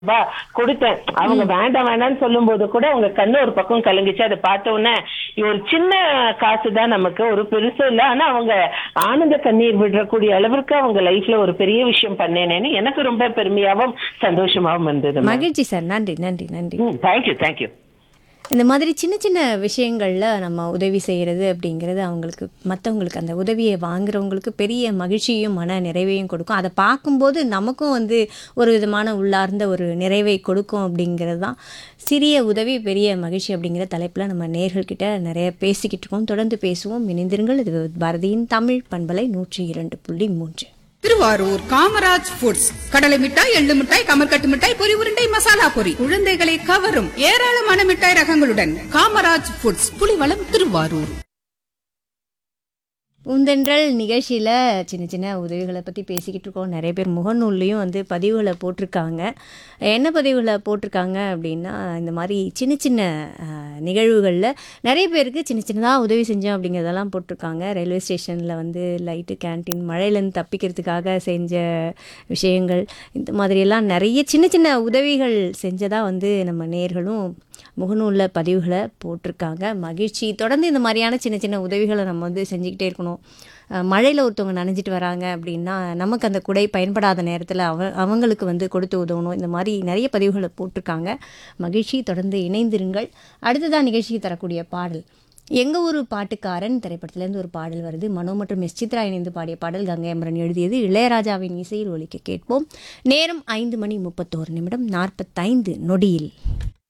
பா கொடுத்தேன் அவங்க வேண்டாம் வேண்டாம்னு சொல்லும்போது கூட அவங்க கண்ணு ஒரு பக்கம் கலங்கிச்சு அதை பார்த்த உடனே இது ஒரு சின்ன காசு தான் நமக்கு ஒரு பெருசு இல்ல ஆனா அவங்க ஆனந்த கண்ணீர் விடக்கூடிய அளவிற்கு அவங்க லைஃப்ல ஒரு பெரிய விஷயம் பண்ணேனேன்னு எனக்கு ரொம்ப பெருமையாவும் சந்தோஷமாவும் இருந்தது மகிழ்ச்சி சார் நன்றி நன்றி நன்றி தேங்க்யூ தேங்க்யூ இந்த மாதிரி சின்ன சின்ன விஷயங்களில் நம்ம உதவி செய்கிறது அப்படிங்கிறது அவங்களுக்கு மற்றவங்களுக்கு அந்த உதவியை வாங்குறவங்களுக்கு பெரிய மகிழ்ச்சியும் மன நிறைவையும் கொடுக்கும் அதை பார்க்கும்போது நமக்கும் வந்து ஒரு விதமான உள்ளார்ந்த ஒரு நிறைவை கொடுக்கும் அப்படிங்கிறது தான் சிறிய உதவி பெரிய மகிழ்ச்சி அப்படிங்கிற தலைப்பில் நம்ம நேர்கள்கிட்ட நிறைய பேசிக்கிட்டு இருக்கோம் தொடர்ந்து பேசுவோம் இணைந்திருங்கள் இது பாரதியின் தமிழ் பண்பலை நூற்றி இரண்டு புள்ளி மூன்று திருவாரூர் காமராஜ் ஃபுட்ஸ் கடலை மிட்டாய் எள்ளு மிட்டாய் கமர்கட்டு மிட்டாய் பொரி உருண்டை மசாலா பொரி குழந்தைகளை கவரும் ஏராளமான மிட்டாய் ரகங்களுடன் காமராஜ் ஃபுட்ஸ் புலிவளம் திருவாரூர் பூந்தென்றல் நிகழ்ச்சியில் சின்ன சின்ன உதவிகளை பற்றி பேசிக்கிட்டு இருக்கோம் நிறைய பேர் முகநூல்லையும் வந்து பதிவுகளை போட்டிருக்காங்க என்ன பதிவுகளை போட்டிருக்காங்க அப்படின்னா இந்த மாதிரி சின்ன சின்ன நிகழ்வுகளில் நிறைய பேருக்கு சின்ன சின்னதாக உதவி செஞ்சோம் அப்படிங்கிறதெல்லாம் போட்டிருக்காங்க ரயில்வே ஸ்டேஷனில் வந்து லைட்டு கேன்டீன் மழையிலேருந்து தப்பிக்கிறதுக்காக செஞ்ச விஷயங்கள் இந்த மாதிரியெல்லாம் நிறைய சின்ன சின்ன உதவிகள் செஞ்சதாக வந்து நம்ம நேர்களும் முகநூலில் பதிவுகளை போட்டிருக்காங்க மகிழ்ச்சி தொடர்ந்து இந்த மாதிரியான சின்ன சின்ன உதவிகளை நம்ம வந்து செஞ்சுக்கிட்டே இருக்கணும் மழையில் ஒருத்தவங்க நனைஞ்சிட்டு வராங்க அப்படின்னா நமக்கு அந்த குடை பயன்படாத நேரத்தில் அவ அவங்களுக்கு வந்து கொடுத்து உதவணும் இந்த மாதிரி நிறைய பதிவுகளை போட்டிருக்காங்க மகிழ்ச்சி தொடர்ந்து இணைந்திருங்கள் அடுத்ததான் நிகழ்ச்சிக்கு தரக்கூடிய பாடல் எங்கள் ஊர் பாட்டுக்காரன் திரைப்படத்துலேருந்து ஒரு பாடல் வருது மனோ மற்றும் எஸ் சித்ரா இணைந்து பாடிய பாடல் கங்கையமரன் எழுதியது இளையராஜாவின் இசையில் ஒலிக்க கேட்போம் நேரம் ஐந்து மணி முப்பத்தோரு நிமிடம் நாற்பத்தைந்து நொடியில்